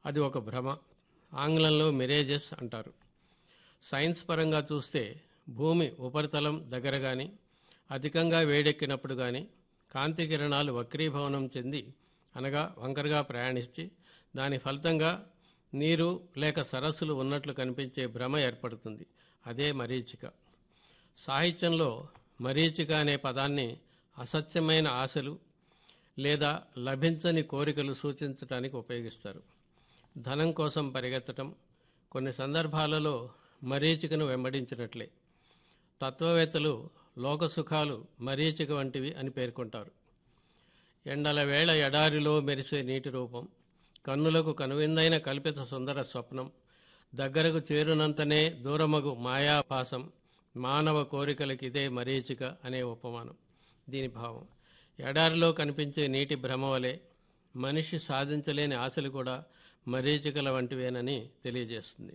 అది ఒక భ్రమ ఆంగ్లంలో మిరేజెస్ అంటారు సైన్స్ పరంగా చూస్తే భూమి ఉపరితలం దగ్గర కానీ అధికంగా వేడెక్కినప్పుడు కానీ కాంతి కిరణాలు వక్రీభవనం చెంది అనగా వంకరగా ప్రయాణించి దాని ఫలితంగా నీరు లేక సరస్సులు ఉన్నట్లు కనిపించే భ్రమ ఏర్పడుతుంది అదే మరీచిక సాహిత్యంలో మరీచిక అనే పదాన్ని అసత్యమైన ఆశలు లేదా లభించని కోరికలు సూచించడానికి ఉపయోగిస్తారు ధనం కోసం పరిగెత్తటం కొన్ని సందర్భాలలో మరీచికను వెంబడించినట్లే తత్వవేత్తలు లోక సుఖాలు మరీచిక వంటివి అని పేర్కొంటారు ఎండల వేళ ఎడారిలో మెరిసే నీటి రూపం కన్నులకు కనువిందైన కల్పిత సుందర స్వప్నం దగ్గరకు చేరునంతనే దూరమగు మాయాపాసం మానవ కోరికలకి ఇదే మరీచిక అనే ఉపమానం దీని భావం ఎడారిలో కనిపించే నీటి భ్రమ వలె మనిషి సాధించలేని ఆశలు కూడా మరీచికల వంటివేనని తెలియజేస్తుంది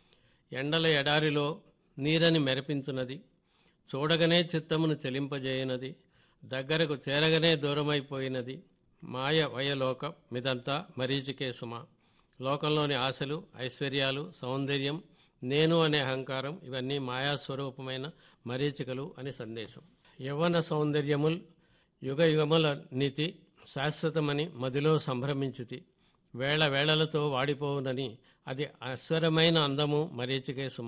ఎండల ఎడారిలో నీరని మెరపించున్నది చూడగనే చిత్తమును చెలింపజేయనది దగ్గరకు చేరగనే దూరమైపోయినది మాయ వయలోక మిదంతా మరీచికే సుమ లోకంలోని ఆశలు ఐశ్వర్యాలు సౌందర్యం నేను అనే అహంకారం ఇవన్నీ మాయాస్వరూపమైన మరీచికలు అని సందేశం యవ్వన సౌందర్యముల్ యుగ యుగముల నీతి శాశ్వతమని మదిలో సంభ్రమించుతి వేళ వేళలతో వాడిపోవునని అది అస్వరమైన అందము మరీచికే సుమ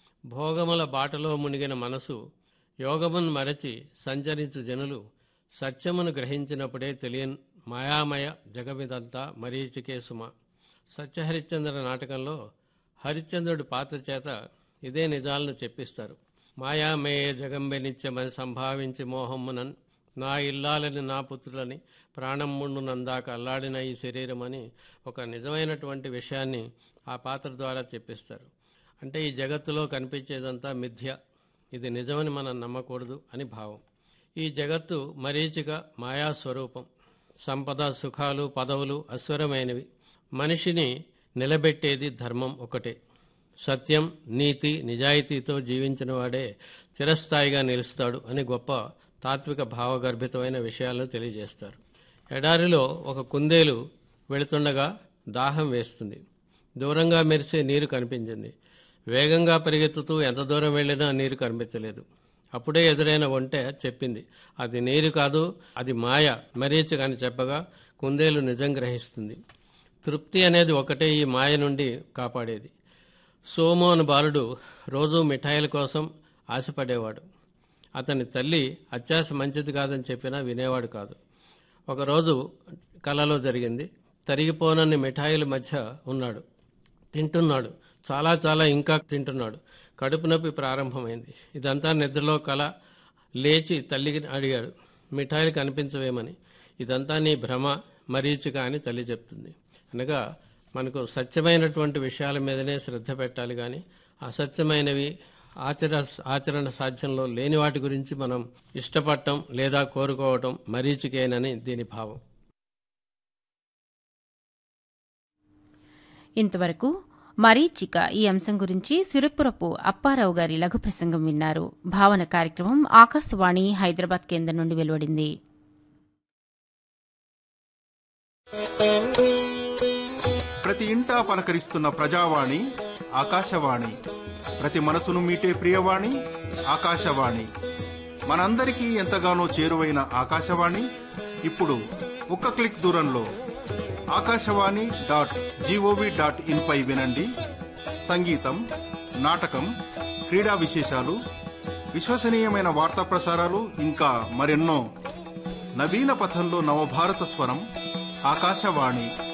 భోగముల బాటలో మునిగిన మనసు యోగమును మరచి సంచరించు జనులు సత్యమును గ్రహించినప్పుడే తెలియని మాయామయ జగమిదంతా మరీచికే సుమ సత్యహరిశ్చంద్ర నాటకంలో హరిశ్చంద్రుడి పాత్ర చేత ఇదే నిజాలను చెప్పిస్తారు మాయామయ జగంబె నిత్యమని సంభావించి మోహమ్మునన్ నా ఇల్లాలని నా పుత్రులని ప్రాణం ముండు నందాక అల్లాడిన ఈ శరీరం అని ఒక నిజమైనటువంటి విషయాన్ని ఆ పాత్ర ద్వారా చెప్పిస్తారు అంటే ఈ జగత్తులో కనిపించేదంతా మిథ్య ఇది నిజమని మనం నమ్మకూడదు అని భావం ఈ జగత్తు మరీచిక మాయా స్వరూపం సంపద సుఖాలు పదవులు అస్వరమైనవి మనిషిని నిలబెట్టేది ధర్మం ఒకటే సత్యం నీతి నిజాయితీతో జీవించిన వాడే చిరస్థాయిగా నిలుస్తాడు అని గొప్ప తాత్విక భావగర్భితమైన విషయాలను తెలియజేస్తారు ఎడారిలో ఒక కుందేలు వెళుతుండగా దాహం వేస్తుంది దూరంగా మెరిసే నీరు కనిపించింది వేగంగా పరిగెత్తుతూ ఎంత దూరం వెళ్ళినా నీరు కనిపించలేదు అప్పుడే ఎదురైన ఒంటె చెప్పింది అది నీరు కాదు అది మాయ మరీచిక అని చెప్పగా కుందేలు నిజం గ్రహిస్తుంది తృప్తి అనేది ఒకటే ఈ మాయ నుండి కాపాడేది సోము అని బాలుడు రోజూ మిఠాయిల కోసం ఆశపడేవాడు అతని తల్లి అత్యాశ మంచిది కాదని చెప్పినా వినేవాడు కాదు ఒకరోజు కలలో జరిగింది తరిగిపోనన్ని మిఠాయిల మధ్య ఉన్నాడు తింటున్నాడు చాలా చాలా ఇంకా తింటున్నాడు కడుపు నొప్పి ప్రారంభమైంది ఇదంతా నిద్రలో కల లేచి తల్లికి అడిగాడు మిఠాయిలు కనిపించవేమని ఇదంతా నీ భ్రమ మరీచిక అని తల్లి చెప్తుంది అనగా మనకు సత్యమైనటువంటి విషయాల మీదనే శ్రద్ధ పెట్టాలి కానీ అసత్యమైనవి ఆచర ఆచరణ సాధ్యంలో లేని వాటి గురించి మనం ఇష్టపడటం లేదా కోరుకోవటం మరీచికేనని దీని భావం ఇంతవరకు మరీచిక ఈ అంశం గురించి సిరుపురపు అప్పారావు గారి లఘు ప్రసంగం విన్నారు భావన కార్యక్రమం ఆకాశవాణి హైదరాబాద్ కేంద్రం నుండి వెలువడింది ప్రతి ఇంటా పలకరిస్తున్న ప్రజావాణి ఆకాశవాణి ప్రతి మనసును మీటే ప్రియవాణి ఆకాశవాణి మనందరికీ ఎంతగానో చేరువైన ఆకాశవాణి ఇప్పుడు ఒక్క క్లిక్ దూరంలో Akashvani dot GOV dot in పై వినండి సంగీతం నాటకం క్రీడా విశేషాలు విశ్వసనీయమైన వార్తా ప్రసారాలు ఇంకా మరెన్నో నవీన పథంలో నవభారత స్వరం ఆకాశవాణి